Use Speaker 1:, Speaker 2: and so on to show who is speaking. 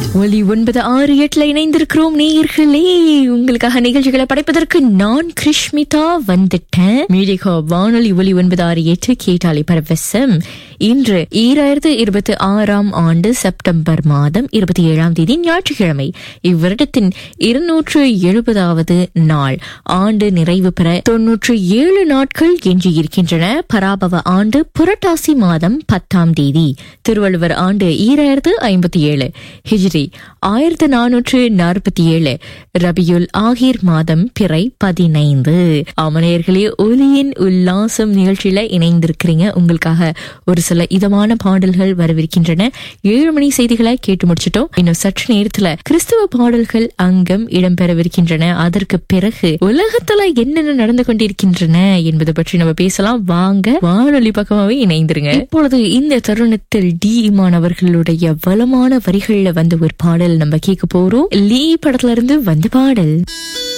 Speaker 1: ஒலி ஒன்பது ஆறு எட்டுல இணைந்திருக்கிறோம் நேயர்களே உங்களுக்காக நிகழ்ச்சிகளை படைப்பதற்கு நான் கிருஷ்மிதா வந்துட்டேன் மீடிகா வானொலி ஒலி ஒன்பது ஆறு எட்டு கேட்டாலி பரவசம் இன்று ஈராயிரத்து இருபத்தி ஆறாம் ஆண்டு செப்டம்பர் மாதம் இருபத்தி ஏழாம் தேதி ஞாயிற்றுக்கிழமை இவ்வருடத்தின் இருநூற்று எழுபதாவது நாள் ஆண்டு நிறைவு பெற தொன்னூற்று ஏழு நாட்கள் எஞ்சி இருக்கின்றன பராபவ ஆண்டு புரட்டாசி மாதம் பத்தாம் தேதி திருவள்ளுவர் ஆண்டு ஈராயிரத்து ஐம்பத்தி ஏழு ஹிஜ்ரி ஆயிரத்து நானூற்று நாற்பத்தி ஏழு ரபியுல் ஆகிர் மாதம் பிறை பதினைந்து அமனையர்களே ஒலியின் உல்லாசம் நிகழ்ச்சியில இணைந்திருக்கிறீங்க உங்களுக்காக ஒரு சில இதமான பாடல்கள் வரவிருக்கின்றன ஏழு மணி செய்திகளை கேட்டு முடிச்சிட்டோம் இன்னும் சற்று நேரத்துல கிறிஸ்துவ பாடல்கள் அங்கம் இடம்பெறவிருக்கின்றன அதற்கு பிறகு உலகத்துல என்னென்ன நடந்து கொண்டிருக்கின்றன என்பது பற்றி நம்ம பேசலாம் வாங்க வானொலி பக்கமாவே இணைந்திருங்க இப்பொழுது இந்த தருணத்தில் டி இமான் அவர்களுடைய வளமான வரிகள்ல வந்த ஒரு பாடல் நம்ம கேட்க போறோம் லீ படத்துல இருந்து வந்த பாடல்